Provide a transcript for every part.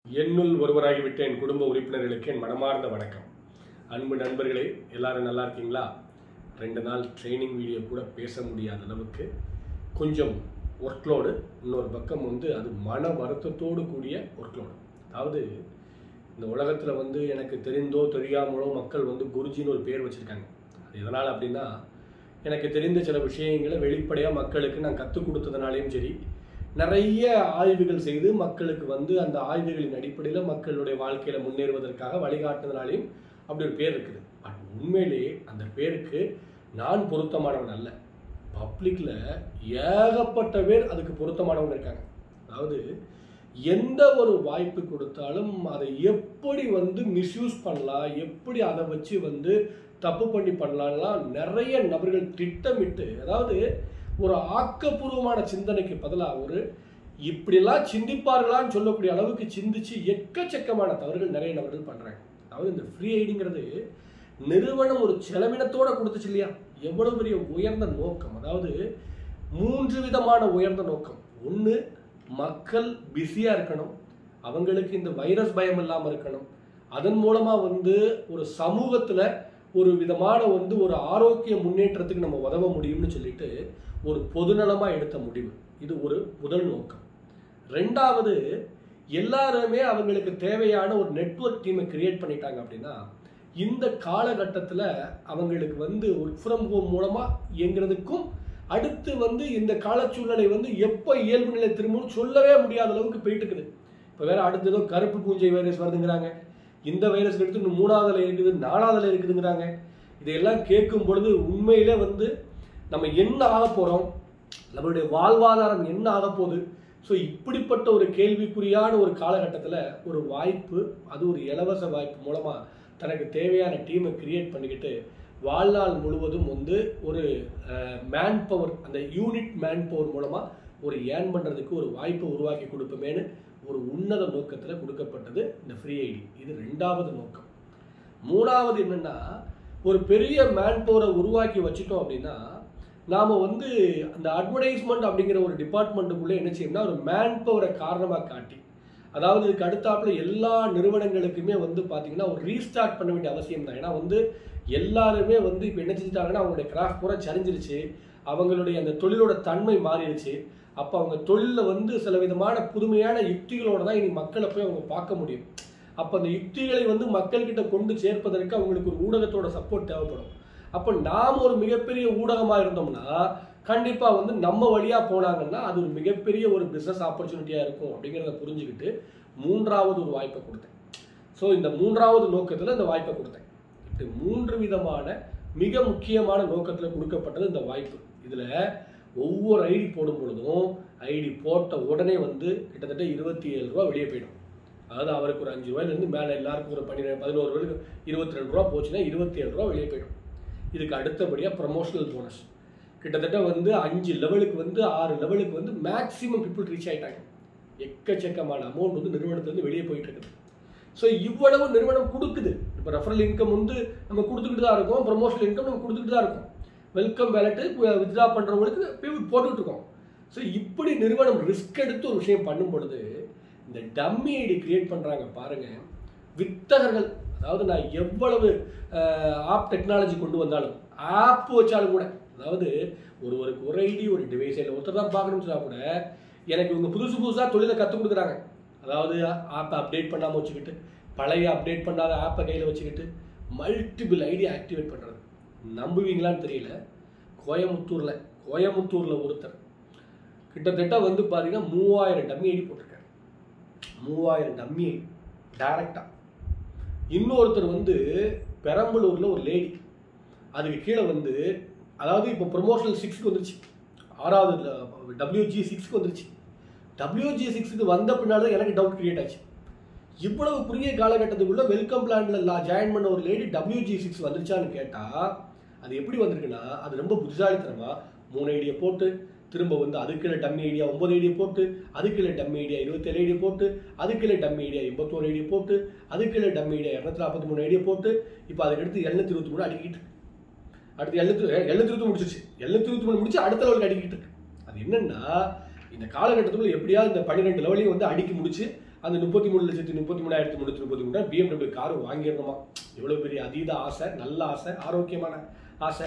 என்னுள் ஒருவராகிவிட்ட என் குடும்ப உறுப்பினர்களுக்கு என் மனமார்ந்த வணக்கம் அன்பு நண்பர்களே எல்லாரும் நல்லா இருக்கீங்களா ரெண்டு நாள் ட்ரைனிங் வீடியோ கூட பேச முடியாத அளவுக்கு கொஞ்சம் ஒர்க்லோடு இன்னொரு பக்கம் வந்து அது மன வருத்தத்தோடு கூடிய ஒர்க்லோடு அதாவது இந்த உலகத்தில் வந்து எனக்கு தெரிந்தோ தெரியாமலோ மக்கள் வந்து குருஜின்னு ஒரு பேர் வச்சுருக்காங்க அது எதனால் அப்படின்னா எனக்கு தெரிந்த சில விஷயங்களை வெளிப்படையாக மக்களுக்கு நான் கற்றுக் கொடுத்ததுனாலையும் சரி நிறைய ஆய்வுகள் செய்து மக்களுக்கு வந்து அந்த ஆய்வுகளின் அடிப்படையில் மக்களுடைய வாழ்க்கையில் முன்னேறுவதற்காக வழிகாட்டுனதுனாலையும் அப்படி ஒரு பேர் இருக்குது பட் உண்மையிலேயே அந்த பேருக்கு நான் பொருத்தமானவன் அல்ல பப்ளிக்கில் ஏகப்பட்ட பேர் அதுக்கு பொருத்தமானவங்க இருக்காங்க அதாவது எந்த ஒரு வாய்ப்பு கொடுத்தாலும் அதை எப்படி வந்து மிஸ்யூஸ் பண்ணலாம் எப்படி அதை வச்சு வந்து தப்பு பண்ணி பண்ணலாம்லாம் நிறைய நபர்கள் திட்டமிட்டு அதாவது ஒரு ஆக்கப்பூர்வமான சிந்தனைக்கு பதிலாக ஒரு இப்படிலாம் சிந்திப்பார்களான்னு சொல்லக்கூடிய அளவுக்கு சிந்திச்சு எக்கச்சக்கமான தவறுகள் நிறைய நபர்கள் பண்றாங்க அதாவது இந்த ஃப்ரீ ஐடிங்கிறது நிறுவனம் ஒரு செலவினத்தோட கொடுத்துச்சு இல்லையா எவ்வளவு பெரிய உயர்ந்த நோக்கம் அதாவது மூன்று விதமான உயர்ந்த நோக்கம் ஒன்று மக்கள் பிஸியாக இருக்கணும் அவங்களுக்கு இந்த வைரஸ் பயம் இல்லாமல் இருக்கணும் அதன் மூலமாக வந்து ஒரு சமூகத்தில் ஒரு விதமான வந்து ஒரு ஆரோக்கிய முன்னேற்றத்துக்கு நம்ம உதவ முடியும்னு சொல்லிட்டு ஒரு பொதுநலமாக எடுத்த முடிவு இது ஒரு முதல் நோக்கம் ரெண்டாவது எல்லாருமே அவங்களுக்கு தேவையான ஒரு நெட்வொர்க் டீமை கிரியேட் பண்ணிட்டாங்க அப்படின்னா இந்த காலகட்டத்தில் அவங்களுக்கு வந்து ஒர்க் ஃப்ரம் ஹோம் மூலமாக இயங்குறதுக்கும் அடுத்து வந்து இந்த காலச்சூழ்நிலை வந்து எப்போ இயல்பு நிலை திரும்பும் சொல்லவே முடியாத அளவுக்கு போயிட்டு இருக்குது இப்போ வேற அடுத்து ஏதோ கருப்பு பூஞ்சை வைரஸ் வருதுங்கிறாங்க இந்த வைரஸ் எடுத்து இன்னும் மூணாவதுல இருக்குது நாலாவதுல இருக்குதுங்கிறாங்க இதையெல்லாம் கேட்கும் பொழுது உண்மையிலே வந்து நம்ம என்ன ஆக போகிறோம் நம்மளுடைய வாழ்வாதாரம் என்ன ஆக போகுது ஸோ இப்படிப்பட்ட ஒரு கேள்விக்குறியான ஒரு காலகட்டத்தில் ஒரு வாய்ப்பு அது ஒரு இலவச வாய்ப்பு மூலமாக தனக்கு தேவையான டீமை கிரியேட் பண்ணிக்கிட்டு வாழ்நாள் முழுவதும் வந்து ஒரு மேன் பவர் அந்த யூனிட் மேன் பவர் மூலமாக ஒரு ஏர்ன் பண்ணுறதுக்கு ஒரு வாய்ப்பை உருவாக்கி கொடுப்போமேனு ஒரு உன்னத நோக்கத்தில் கொடுக்கப்பட்டது இந்த ஃப்ரீ ஐடி இது ரெண்டாவது நோக்கம் மூணாவது என்னென்னா ஒரு பெரிய மேன் பவரை உருவாக்கி வச்சுட்டோம் அப்படின்னா நாம் வந்து அந்த அட்வர்டைஸ்மெண்ட் அப்படிங்கிற ஒரு டிபார்ட்மெண்ட்டுக்குள்ளே என்ன செய்யணும்னா ஒரு மேன் பவரை காரணமாக காட்டி அதாவது இதுக்கு அடுத்தாப்புல எல்லா நிறுவனங்களுக்குமே வந்து பார்த்தீங்கன்னா ஒரு ரீஸ்டார்ட் பண்ண வேண்டிய அவசியம் தான் ஏன்னா வந்து எல்லாருமே வந்து இப்போ என்ன செஞ்சுட்டாங்கன்னா அவங்களுடைய கிராஃப்ட் பூரா சரிஞ்சிருச்சு அவங்களுடைய அந்த தொழிலோட தன்மை மாறிடுச்சு அப்போ அவங்க தொழிலில் வந்து சில விதமான புதுமையான யுக்திகளோட தான் இனி மக்களை போய் அவங்க பார்க்க முடியும் அப்போ அந்த யுக்திகளை வந்து மக்கள்கிட்ட கொண்டு சேர்ப்பதற்கு அவங்களுக்கு ஒரு ஊடகத்தோட சப்போர்ட் தேவைப்படும் அப்போ நாம் ஒரு மிகப்பெரிய ஊடகமாக இருந்தோம்னா கண்டிப்பாக வந்து நம்ம வழியாக போனாங்கன்னா அது ஒரு மிகப்பெரிய ஒரு பிஸ்னஸ் ஆப்பர்ச்சுனிட்டியாக இருக்கும் அப்படிங்கிறத புரிஞ்சுக்கிட்டு மூன்றாவது ஒரு வாய்ப்பை கொடுத்தேன் ஸோ இந்த மூன்றாவது நோக்கத்தில் இந்த வாய்ப்பை கொடுத்தேன் இப்படி மூன்று விதமான மிக முக்கியமான நோக்கத்தில் கொடுக்கப்பட்டது இந்த வாய்ப்பு இதில் ஒவ்வொரு ஐடி போடும் பொழுதும் ஐடி போட்ட உடனே வந்து கிட்டத்தட்ட இருபத்தி ஏழு ரூபா வெளியே போயிடும் அதாவது அவருக்கு ஒரு அஞ்சு ரூபாயிலேருந்து மேலே எல்லாருக்கும் ஒரு பன்னிரெண்டு பதினோரு ரூபாய்க்கு இருபத்தி ரெண்டு ரூபா போச்சுன்னா இருபத்தி ஏழு ரூபா வெளியே போயிடும் இதுக்கு அடுத்தபடியாக ப்ரமோஷனல் போனஸ் கிட்டத்தட்ட வந்து அஞ்சு லெவலுக்கு வந்து ஆறு லெவலுக்கு வந்து மேக்ஸிமம் பீப்புள் ரீச் ஆகிட்டாங்க எக்கச்சக்கமான அமௌண்ட் வந்து நிறுவனத்துலேருந்து வெளியே போயிட்டு இருக்குது ஸோ இவ்வளவு நிறுவனம் கொடுக்குது இப்போ ரெஃபரல் இன்கம் வந்து நம்ம கொடுத்துக்கிட்டு தான் இருக்கோம் ப்ரொமோஷனல் இன்கம் நம்ம கொடுத்துக்கிட்டு தான் இருக்கோம் வெல்கம் வேலட்டு வித்ட்ரா பண்ணுறவங்களுக்கு பேமெண்ட் போட்டுக்கிட்டு இருக்கோம் ஸோ இப்படி நிறுவனம் ரிஸ்க் எடுத்து ஒரு விஷயம் பண்ணும் பொழுது இந்த டம்மி ஐடி கிரியேட் பண்ணுறாங்க பாருங்கள் வித்தகர்கள் அதாவது நான் எவ்வளவு ஆப் டெக்னாலஜி கொண்டு வந்தாலும் ஆப் வச்சாலும் கூட அதாவது ஒருவருக்கு ஒரு ஐடி ஒரு டிவைஸ் இல்லை ஒருத்தர் தான் பார்க்கணும்னு சொன்னால் கூட எனக்கு இவங்க புதுசு புதுசாக தொழிலை கற்றுக் கொடுக்குறாங்க அதாவது ஆப்பை அப்டேட் பண்ணாமல் வச்சுக்கிட்டு பழைய அப்டேட் பண்ணாத ஆப்பை கையில் வச்சுக்கிட்டு மல்டிபிள் ஐடி ஆக்டிவேட் பண்ணுறது நம்புவீங்களான்னு தெரியல கோயமுத்தூரில் கோயமுத்தூரில் ஒருத்தர் கிட்டத்தட்ட வந்து பார்த்தீங்கன்னா மூவாயிரம் டம்மி ஐடி போட்டிருக்காரு மூவாயிரம் டம்மி ஐடி டைரக்டாக இன்னொருத்தர் வந்து பெரம்பலூரில் ஒரு லேடி அதுக்கு கீழே வந்து அதாவது இப்போ ப்ரொமோஷனல் சிக்ஸ்க்கு வந்துருச்சு ஆறாவது டபிள்யூஜி சிக்ஸ்க்கு வந்துருச்சு டபிள்யூஜி சிக்ஸுக்கு வந்த பின்னால் தான் எனக்கு டவுட் கிரியேட் ஆச்சு இவ்வளவு குறுகிய காலகட்டத்துக்குள்ள வெல்கம் பிளான்ல ஜாயின் பண்ண ஒரு லேடி டபிள்யூஜி சிக்ஸ் வந்துருச்சான்னு கேட்டால் அது எப்படி வந்திருக்குன்னா அது ரொம்ப புத்திசாலித்தனமா மூணு ஐடியை போட்டு திரும்ப வந்து அதுக்குள்ள டம்மி ஐடியா ஒன்பது ஐடியா போட்டு அதுக்குள்ள டம்மி ஐடியா இருபத்தேழு ஐடியா போட்டு அதுக்குள்ள டம்மி ஐடியா எண்பத்தோரு ஐடியா போட்டு அதுக்குள்ள டம்மி ஐடியா இரநூத்தி நாற்பத்தி மூணு ஐடியா போட்டு இப்போ அதுக்கடுத்து எழுநூத்தி இருபத்தி மூணு அடிக்கிட்டு அடுத்து எழுநூத்தி எழுநூத்தி இருபத்தி முடிச்சிருச்சு எழுநூத்தி இருபத்தி மூணு முடிச்சு அடுத்த லெவலுக்கு அடிக்கிட்டு இருக்கு அது என்னன்னா இந்த காலகட்டத்துக்குள்ள எப்படியாவது இந்த பன்னிரெண்டு லெவலையும் வந்து அடிக்கி முடிச்சு அந்த முப்பத்தி மூணு லட்சத்தி முப்பத்தி மூணாயிரத்தி முந்நூற்றி முப்பத்தி மூணு பிஎம்டபிள்யூ கார் வாங்கியிருந்தோமா எவ்வளோ பெரிய அதீத ஆசை நல்ல ஆசை ஆரோக்கியமான ஆசை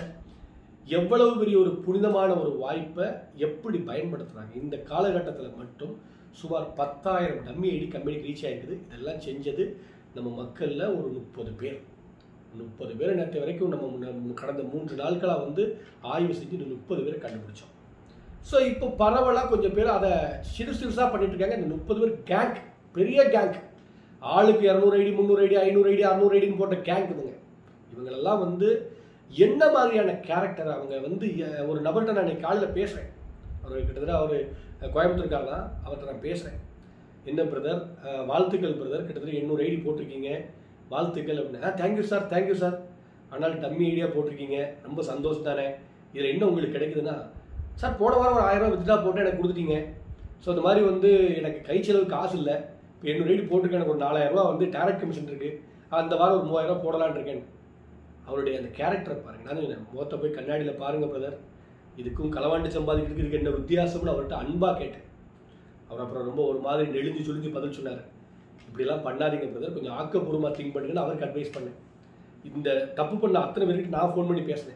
எவ்வளவு பெரிய ஒரு புனிதமான ஒரு வாய்ப்பை எப்படி பயன்படுத்துறாங்க இந்த காலகட்டத்தில் மட்டும் சுமார் பத்தாயிரம் டம்மி ஐடி கம்பெனிக்கு ரீச் ஆயிருக்குது இதெல்லாம் செஞ்சது நம்ம மக்களில் ஒரு முப்பது பேர் முப்பது பேர் நேற்று வரைக்கும் நம்ம முன்ன- கடந்த மூன்று நாட்களாக வந்து ஆய்வு செஞ்சு இந்த முப்பது பேரை கண்டுபிடிச்சோம் ஸோ இப்போ பரவலாக கொஞ்சம் பேர் அதை சிறு சிறுசாக பண்ணிட்டு இருக்காங்க இந்த முப்பது பேர் கேங் பெரிய கேங் ஆளுக்கு இரநூறு ஐடி முந்நூறு ஐடி ஐநூறு ஐடி அறநூறு ஐடின்னு போட்ட கேங் இதுங்க இவங்களெல்லாம் வந்து என்ன மாதிரியான கேரக்டர் அவங்க வந்து எ- ஒரு நபர்கிட்ட நான் இன்னைக்கு காலையில் பேசுகிறேன் அவர் கிட்டத்தட்ட அவர் கோயம்புத்தூர்கார் தான் அவர்கிட்ட நான் பேசுகிறேன் என்ன பிரதர் வாழ்த்துக்கள் பிரதர் கிட்டத்தட்ட எண்ணூறு ஐடி போட்டிருக்கீங்க வாழ்த்துக்கள் அப்படின்னா தேங்க்யூ சார் தேங்க்யூ சார் ஆனால் டம்மி ஐடியா போட்டிருக்கீங்க ரொம்ப சந்தோஷம் தானே இதில் என்ன உங்களுக்கு கிடைக்குதுன்னா சார் போன வாரம் ஒரு ஆயிரம் ரூபாய் வித்ட்ரா போட்டு எனக்கு கொடுத்துட்டீங்க ஸோ இந்த மாதிரி வந்து எனக்கு கை செலவு காசு இல்லை இப்போ எண்ணூறு ஐடி போட்டிருக்கேன் எனக்கு ஒரு நாலாயிரம் ரூபாய் வந்து டேரக்ட் கமிஷன் இருக்குது அந்த வாரம் ஒரு மூவாயிரம் ரூபாய் போடலான்னு இருக்கேன் அவருடைய அந்த கேரக்டரை பாருங்க நான் சொன்னேன், முகத்தை போய் கண்ணாடியில் பாருங்க பிரதர் இதுக்கும் களவாண்டு சம்பாதிக்கிறதுக்கு இதுக்கு என்ன வித்தியாசம்னு அவர்கிட்ட அன்பாக கேட்டேன் அவர் அப்புறம் ரொம்ப ஒரு மாதிரி நெளிஞ்சு சுழிஞ்சு பதில் சொன்னார் இப்படிலாம் பண்ணாதீங்க பிரதர் கொஞ்சம் ஆக்கப்பூர்வமாக திங்க் பண்ணுங்கன்னு அவருக்கு அட்வைஸ் பண்ணேன் இந்த தப்பு பண்ண அத்தனை பேருக்கு நான் ஃபோன் பண்ணி பேசினேன்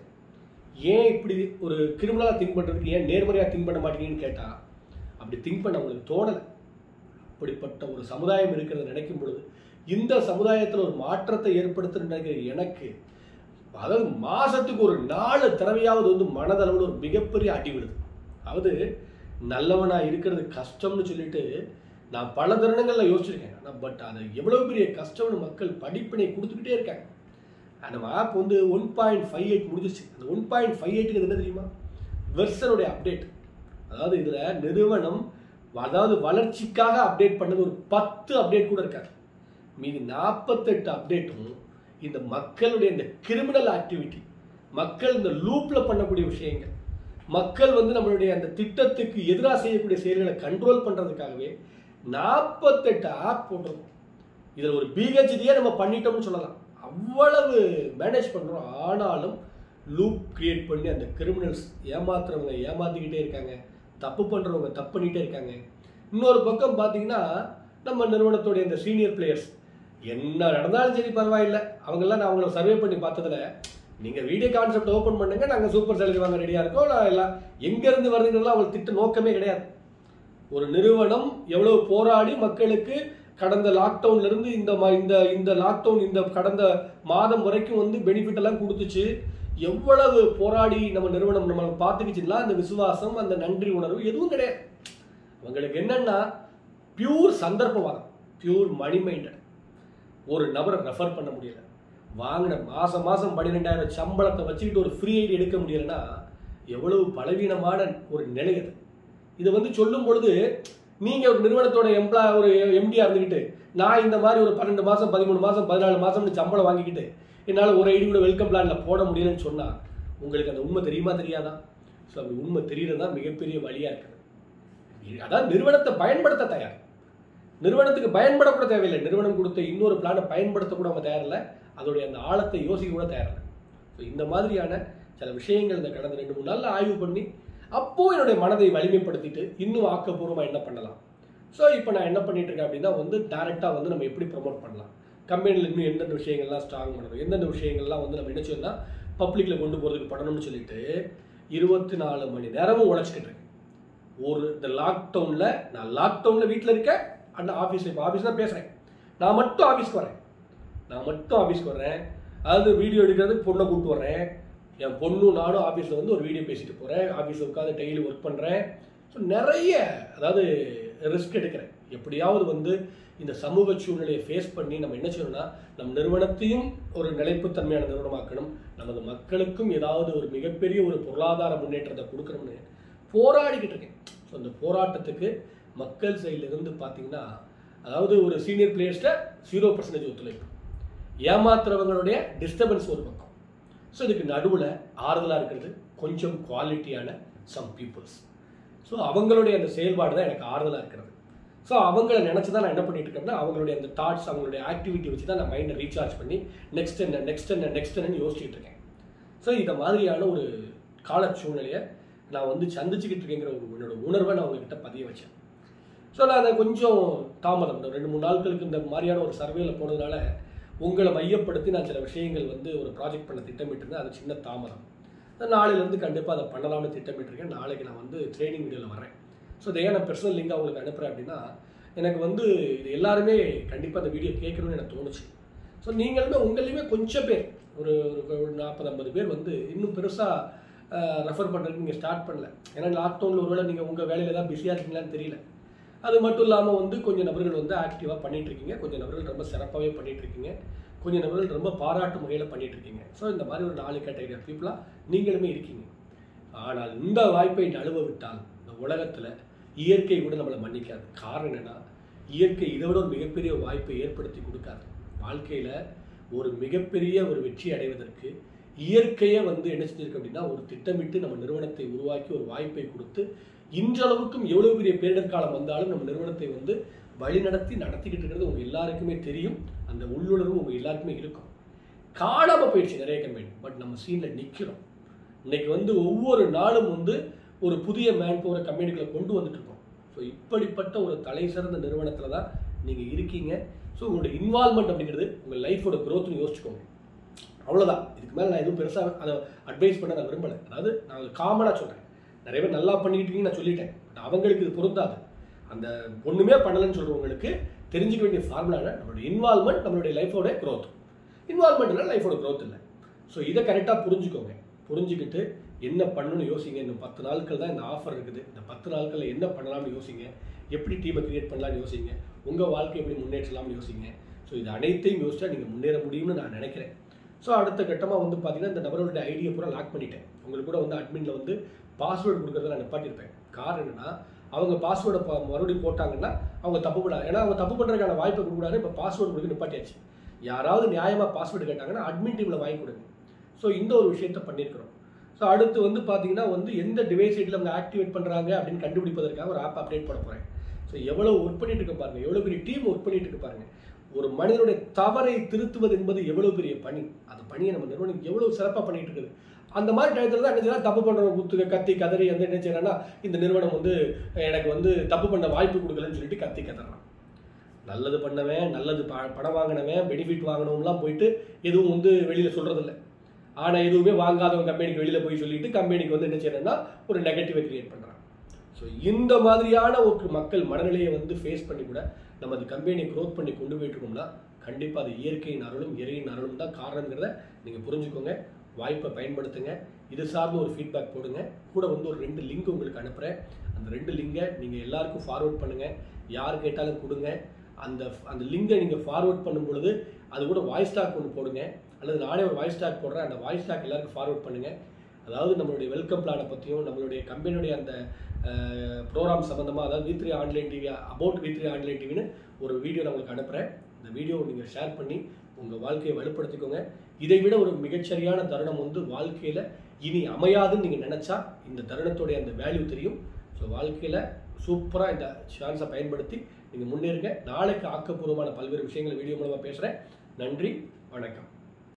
ஏன் இப்படி ஒரு கிரிமினலாக திங்க் பண்ணுறதுக்கு ஏன் நேர்மறையாக திங்க் பண்ண மாட்டீங்கன்னு கேட்டால் அப்படி திங்க் பண்ண அவங்களுக்கு தோணலை அப்படிப்பட்ட ஒரு சமுதாயம் இருக்கிறத நினைக்கும் பொழுது இந்த சமுதாயத்தில் ஒரு மாற்றத்தை ஏற்படுத்த நினைக்கிற எனக்கு அதாவது மாசத்துக்கு ஒரு நாலு தடவையாவது வந்து மனதளவில் ஒரு மிகப்பெரிய அடி விழுது அதாவது நல்லவனா இருக்கிறது கஷ்டம்னு சொல்லிட்டு நான் பல தருணங்களில் யோசிச்சிருக்கேன் ஆனால் பட் அது எவ்வளவு பெரிய கஷ்டம்னு மக்கள் படிப்பினை கொடுத்துக்கிட்டே இருக்காங்க நம்ம ஆப் வந்து ஒன் பாயிண்ட் ஃபைவ் எயிட் முடிஞ்சிச்சு அந்த ஒன் பாயிண்ட் ஃபைவ் எயிட்டுக்கு என்ன தெரியுமா வெர்சனுடைய அப்டேட் அதாவது இதில் நிறுவனம் அதாவது வளர்ச்சிக்காக அப்டேட் பண்ணது ஒரு பத்து அப்டேட் கூட இருக்காது மீதி நாற்பத்தெட்டு அப்டேட்டும் இந்த மக்களுடைய இந்த கிரிமினல் ஆக்டிவிட்டி மக்கள் இந்த லூப்பில் பண்ணக்கூடிய விஷயங்கள் மக்கள் வந்து நம்மளுடைய அந்த திட்டத்துக்கு எதிராக செய்யக்கூடிய செயல்களை கண்ட்ரோல் பண்ணுறதுக்காகவே நாற்பத்தெட்டு ஆப் போட்டிருக்கோம் இதில் ஒரு பிஹெச்டியே நம்ம பண்ணிட்டோம்னு சொல்லலாம் அவ்வளவு மேனேஜ் பண்ணுறோம் ஆனாலும் லூப் கிரியேட் பண்ணி அந்த கிரிமினல்ஸ் ஏமாத்துறவங்க ஏமாத்திக்கிட்டே இருக்காங்க தப்பு பண்ணுறவங்க தப்பு பண்ணிகிட்டே இருக்காங்க இன்னொரு பக்கம் பார்த்தீங்கன்னா நம்ம நிறுவனத்துடைய இந்த சீனியர் பிளேயர்ஸ் என்ன நடந்தாலும் சரி பரவாயில்லை அவங்கெல்லாம் நான் அவங்கள சர்வே பண்ணி பார்த்ததுல நீங்கள் வீடியோ கான்செப்ட் ஓப்பன் பண்ணுங்க நாங்கள் சூப்பர் சேலரி வாங்க ரெடியாக இருக்கோம் நான் எல்லாம் எங்கேருந்து வருதுங்கிறதுலாம் அவங்களுக்கு திட்ட நோக்கமே கிடையாது ஒரு நிறுவனம் எவ்வளவு போராடி மக்களுக்கு கடந்த லாக்டவுன்ல இருந்து இந்த ம- இந்த இந்த லாக்டவுன் இந்த கடந்த மாதம் வரைக்கும் வந்து பெனிஃபிட் எல்லாம் கொடுத்துச்சு எவ்வளவு போராடி நம்ம நிறுவனம் நம்ம பார்த்துக்கிச்சுங்களா அந்த விசுவாசம் அந்த நன்றி உணர்வு எதுவும் கிடையாது அவங்களுக்கு என்னன்னா பியூர் சந்தர்ப்பவாதம் பியூர் மணி மைண்டட் ஒரு நபரை ரெஃபர் பண்ண முடியல வாங்கின மாசம் மாசம் பன்னிரெண்டாயிரம் சம்பளத்தை வச்சுக்கிட்டு ஒரு ஃப்ரீ ஐடி எடுக்க முடியலன்னா எவ்வளவு பலவீனமான ஒரு நிலை அது இதை வந்து சொல்லும் பொழுது நீங்க ஒரு நிறுவனத்தோட எம்ப்ளாய் ஒரு எம்டியா இருந்துக்கிட்டு நான் இந்த மாதிரி ஒரு பன்னெண்டு மாசம் பதிமூணு மாசம் பதினாலு மாசம்னு சம்பளம் வாங்கிக்கிட்டு என்னால் ஒரு ஐடி கூட வெல்கம் பிளான்ல போட முடியலன்னு சொன்னா உங்களுக்கு அந்த உண்மை தெரியுமா தெரியாதா ஸோ அப்படி உண்மை தெரியறது தான் மிகப்பெரிய வழியா இருக்குது அதாவது நிறுவனத்தை பயன்படுத்த தயார் நிறுவனத்துக்கு பயன்படக்கூட தேவையில்லை நிறுவனம் கொடுத்த இன்னொரு பிளானை பயன்படுத்த கூட அவங்க தயாரில்லை அதோடைய அந்த ஆழத்தை யோசிக்க கூட தயாரில்லை ஸோ இந்த மாதிரியான சில விஷயங்கள் இந்த கடந்த ரெண்டு மூணு நாள்ல ஆய்வு பண்ணி அப்போ என்னுடைய மனதை வலிமைப்படுத்திட்டு இன்னும் ஆக்கப்பூர்வமாக என்ன பண்ணலாம் ஸோ இப்போ நான் என்ன பண்ணிட்டு இருக்கேன் அப்படின்னா வந்து டேரெக்டாக வந்து நம்ம எப்படி ப்ரொமோட் பண்ணலாம் கம்பெனியில் இன்னும் எந்தெந்த விஷயங்கள்லாம் ஸ்ட்ராங் பண்ணணும் எந்தெந்த விஷயங்கள்லாம் வந்து நம்ம என்ன செய்யணும்னா பப்ளிக்கில் கொண்டு போகிறதுக்கு பண்ணணும்னு சொல்லிட்டு இருபத்தி நாலு மணி நேரமும் உழைச்சிக்கிட்டு இருக்கேன் ஒரு இந்த லாக்டவுனில் நான் லாக்டவுனில் வீட்டில் இருக்கேன் அண்ணா ஆஃபீஸில் இப்போ ஆஃபீஸ் தான் பேசுகிறேன் நான் மட்டும் ஆஃபீஸ்க்கு வரேன் நான் மட்டும் ஆஃபீஸ்க்கு வர்றேன் அதாவது வீடியோ எடுக்கிறதுக்கு பொண்ணை கூப்பிட்டு வர்றேன் என் பொண்ணும் நானும் ஆஃபீஸில் வந்து ஒரு வீடியோ பேசிட்டு போகிறேன் ஆஃபீஸில் உட்காந்து டெய்லி ஒர்க் பண்ணுறேன் ஸோ நிறைய அதாவது ரிஸ்க் எடுக்கிறேன் எப்படியாவது வந்து இந்த சமூக சூழ்நிலையை ஃபேஸ் பண்ணி நம்ம என்ன செய்யணும்னா நம் நிறுவனத்தையும் ஒரு நிலைப்புத்தன்மையான நிறுவனமாக்கணும் நமது மக்களுக்கும் ஏதாவது ஒரு மிகப்பெரிய ஒரு பொருளாதார முன்னேற்றத்தை கொடுக்கணும்னு போராடிக்கிட்டு இருக்கேன் ஸோ அந்த போராட்டத்துக்கு மக்கள் சைட்லேருந்து பார்த்தீங்கன்னா அதாவது ஒரு சீனியர் பிளேயர்ஸ்ட ஜீரோ பர்சன்டேஜ் ஒத்துழைப்பு ஏமாத்துறவங்களுடைய டிஸ்டர்பன்ஸ் ஒரு பக்கம் ஸோ இதுக்கு நடுவில் ஆறுதலாக இருக்கிறது கொஞ்சம் குவாலிட்டியான சம் பீப்புள்ஸ் ஸோ அவங்களுடைய அந்த செயல்பாடு தான் எனக்கு ஆறுதலாக இருக்கிறது ஸோ அவங்கள நினச்சி தான் நான் என்ன பண்ணிட்டு இருக்கேன்னா அவங்களுடைய அந்த தாட்ஸ் அவங்களுடைய ஆக்டிவிட்டி வச்சு தான் நான் மைண்டை ரீசார்ஜ் பண்ணி நெக்ஸ்ட் என்ன நெக்ஸ்ட் என்ன நெக்ஸ்ட் என்னன்னு யோசிச்சுட்டு இருக்கேன் ஸோ இந்த மாதிரியான ஒரு கால சூழ்நிலையை நான் வந்து சந்திச்சுக்கிட்டு இருக்கேங்கிற ஒரு என்னோட உணர்வை நான் உங்ககிட்ட பதிய வச்சேன் ஸோ நான் அதை கொஞ்சம் தாமதம் இந்த ரெண்டு மூணு நாட்களுக்கு இந்த மாதிரியான ஒரு சர்வேல போனதுனால உங்களை மையப்படுத்தி நான் சில விஷயங்கள் வந்து ஒரு ப்ராஜெக்ட் பண்ண திட்டமிட்டிருந்தேன் அது சின்ன தாமதம் நான் நாளையிலேருந்து கண்டிப்பாக அதை பண்ணலாம்னு திட்டமிட்டிருக்கேன் நாளைக்கு நான் வந்து ட்ரைனிங் வீடியோவில் வரேன் ஸோ இதை ஏன் நான் பர்சனல் லிங்க் அவங்களுக்கு அனுப்புகிறேன் அப்படின்னா எனக்கு வந்து இது எல்லாருமே கண்டிப்பாக அந்த வீடியோ கேட்கணும்னு எனக்கு தோணுச்சு ஸோ நீங்களுமே உங்களையுமே கொஞ்சம் பேர் ஒரு ஒரு- ஒரு நாற்பது ஐம்பது பேர் வந்து இன்னும் பெருசாக ரெஃபர் பண்ணுறதுக்கு நீங்கள் ஸ்டார்ட் பண்ணல ஏன்னா லாக்டவுனில் ஒருவேளை நீங்கள் உங்கள் வேலையில் தான் பிஸியாக இருக்கீங்களான்னு தெரியல அது மட்டும் இல்லாமல் வந்து கொஞ்சம் நபர்கள் வந்து ஆக்டிவாக பண்ணிட்டு இருக்கீங்க கொஞ்சம் நபர்கள் ரொம்ப சிறப்பாகவே பண்ணிட்டு இருக்கீங்க கொஞ்சம் நபர்கள் ரொம்ப பாராட்டும் வகையில் பண்ணிட்டு இருக்கீங்க ஸோ இந்த மாதிரி ஒரு நாலு கேட்டகரி ஆஃப் பீப்புளாக நீங்களுமே இருக்கீங்க ஆனால் இந்த வாய்ப்பை நழுவ விட்டால் இந்த உலகத்தில் இயற்கை கூட நம்மளை மன்னிக்காது காரணம் என்னன்னா இயற்கை இதை விட ஒரு மிகப்பெரிய வாய்ப்பை ஏற்படுத்தி கொடுக்காது வாழ்க்கையில் ஒரு மிகப்பெரிய ஒரு வெற்றி அடைவதற்கு இயற்கையை வந்து என்ன செஞ்சிருக்கு அப்படின்னா ஒரு திட்டமிட்டு நம்ம நிறுவனத்தை உருவாக்கி ஒரு வாய்ப்பை கொடுத்து இன்றளவுக்கும் எவ்வளவு பெரிய பேரிடர் காலம் வந்தாலும் நம்ம நிறுவனத்தை வந்து வழிநடத்தி நடத்திக்கிட்டு இருக்கிறது உங்க எல்லாருக்குமே தெரியும் அந்த உள்ளுணர்வு உங்க எல்லாருக்குமே இருக்கும் காணாம போயிடுச்சு நிறைய கம்பெனி பட் நம்ம சீன்ல நிக்கிறோம் இன்னைக்கு வந்து ஒவ்வொரு நாளும் வந்து ஒரு புதிய மேன் பவர் கம்பெனிகளை கொண்டு வந்துட்டு இருக்கோம் ஸோ இப்படிப்பட்ட ஒரு தலை சிறந்த நிறுவனத்தில் தான் நீங்கள் இருக்கீங்க ஸோ உங்களோட இன்வால்மெண்ட் அப்படிங்கிறது உங்கள் லைஃபோட க்ரோத்னு யோசிச்சுக்கோங்க அவ்வளோதான் இதுக்கு மேலே நான் எதுவும் பெருசாக அதை அட்வைஸ் பண்ண நான் விரும்பலை அதாவது நான் காமனாக சொல்கிறேன் நிறைய பேர் நல்லா பண்ணிட்டு இருக்கீங்கன்னு நான் சொல்லிட்டேன் பட் அவங்களுக்கு இது பொருந்தாது அந்த ஒன்றுமே பண்ணலைன்னு சொல்கிறவங்களுக்கு தெரிஞ்சுக்க வேண்டிய ஃபார்முலா நம்மளுடைய இன்வால்மெண்ட் நம்மளுடைய லைஃபோட க்ரோத் இன்வால்மெண்ட்னால லைஃபோட க்ரோத் இல்லை ஸோ இதை கரெக்டாக புரிஞ்சுக்கோங்க புரிஞ்சுக்கிட்டு என்ன பண்ணணும்னு யோசிங்க இன்னும் பத்து நாட்கள் தான் இந்த ஆஃபர் இருக்குது இந்த பத்து நாட்களில் என்ன பண்ணலாம்னு யோசிங்க எப்படி டீமை கிரியேட் பண்ணலாம்னு யோசிங்க உங்கள் வாழ்க்கை எப்படி முன்னேற்றலாம்னு யோசிங்க ஸோ இது அனைத்தையும் யோசிச்சா நீங்கள் முன்னேற முடியும்னு நான் நினைக்கிறேன் ஸோ அடுத்த கட்டமாக வந்து பார்த்தீங்கன்னா இந்த நபரோட ஐடியை பூரா லாக் பண்ணிட்டேன் உங்களுக்கு கூட வந்து அட்மினில் வந்து பாஸ்வேர்டு கொடுக்கறத நான் நிப்பாட்டியிருப்பேன் காரணம் என்னன்னா அவங்க பாஸ்வேர்டை மறுபடியும் போட்டாங்கன்னா அவங்க தப்பு பண்ணாங்க ஏன்னா அவங்க தப்பு பண்ணுறதுக்கான வாய்ப்பை கொடுக்கூடாது இப்போ பாஸ்வேர்டு கொடுக்க நிப்பாட்டியாச்சு யாராவது நியாயமாக பாஸ்வேர்டு கேட்டாங்கன்னா அட்மின் டீமில் வாங்கி கொடுங்க ஸோ இந்த ஒரு விஷயத்த பண்ணியிருக்கிறோம் ஸோ அடுத்து வந்து பார்த்தீங்கன்னா வந்து எந்த டிவைஸ் சைட்டில் அவங்க ஆக்டிவேட் பண்ணுறாங்க அப்படின்னு கண்டுபிடிப்பதற்காக ஒரு ஆப் அப்டேட் பண்ண போகிறேன் ஸோ எவ்வளோ ஒர்க் பண்ணிட்டு இருக்க பாருங்க எவ்வளோ பெரிய டீம் ஒர்க் பண்ணிட்டு இருக்கு பாருங்க ஒரு மனிதனுடைய தவறை திருத்துவது என்பது எவ்வளோ பெரிய பணி அந்த பணியை நம்ம நிறுவனம் எவ்வளோ சிறப்பாக பண்ணிட்டு இருக்குது அந்த மாதிரி டயத்தில் தான் என்ன செய்யலாம் தப்பு பண்ணுறவங்க குத்துக்க கத்தி கதறி வந்து என்ன செய்யறாங்கன்னா இந்த நிறுவனம் வந்து எனக்கு வந்து தப்பு பண்ண வாய்ப்பு கொடுக்கலன்னு சொல்லிட்டு கத்தி கதறான் நல்லது பண்ணவன் நல்லது ப- பணம் வாங்கினவன் பெனிஃபிட் வாங்கினவங்களாம் போயிட்டு எதுவும் வந்து வெளியில் சொல்கிறதில்ல ஆனால் எதுவுமே வாங்காதவங்க கம்பெனிக்கு வெளியில் போய் சொல்லிட்டு கம்பெனிக்கு வந்து என்ன செய்யறேன்னா ஒரு நெகட்டிவை கிரியேட் பண்ணுறான் ஸோ இந்த மாதிரியான ஒரு மக்கள் மனநிலையை வந்து ஃபேஸ் பண்ணி கூட நமது கம்பெனியை க்ரோத் பண்ணி கொண்டு போயிட்டு இருக்கோம்னா கண்டிப்பாக அது இயற்கையின் அருளும் இறையின் அருளும் தான் காரணங்கிறத நீங்கள் புரிஞ்சுக்கோங்க வாய்ப்பை பயன்படுத்துங்க இது சார்ந்த ஒரு ஃபீட்பேக் போடுங்க கூட வந்து ஒரு ரெண்டு லிங்க் உங்களுக்கு அனுப்புகிறேன் அந்த ரெண்டு லிங்கை நீங்கள் எல்லாருக்கும் ஃபார்வர்ட் பண்ணுங்கள் யார் கேட்டாலும் கொடுங்க அந்த அந்த லிங்கை நீங்கள் ஃபார்வர்ட் பண்ணும் பொழுது அது கூட வாய்ஸ் டாக் ஒன்று போடுங்க அல்லது நானே ஒரு வாய்ஸ் டாக் போடுறேன் அந்த வாய்ஸ் டாக் எல்லாருக்கும் ஃபார்வர்ட் பண்ணுங்கள் அதாவது நம்மளுடைய வெல்கம் பிளானை பற்றியும் நம்மளுடைய கம்பெனியுடைய அந்த ப்ரோக்ராம் சம்மந்தமாக அதாவது V three online TV about V three online டிவின்னு ஒரு வீடியோ நான் உங்களுக்கு அனுப்புகிறேன் இந்த வீடியோவை நீங்கள் ஷேர் பண்ணி உங்கள் வாழ்க்கையை வலுப்படுத்திக்கோங்க இதை விட ஒரு மிகச்சரியான தருணம் வந்து வாழ்க்கையில் இனி அமையாதுன்னு நீங்கள் நினச்சா இந்த தருணத்துடைய அந்த வேல்யூ தெரியும் ஸோ வாழ்க்கையில் சூப்பராக இந்த சான்ஸை பயன்படுத்தி நீங்கள் முன்னேறுங்க நாளைக்கு ஆக்கப்பூர்வமான பல்வேறு விஷயங்களை வீடியோ மூலமாக பேசுகிறேன் நன்றி வணக்கம்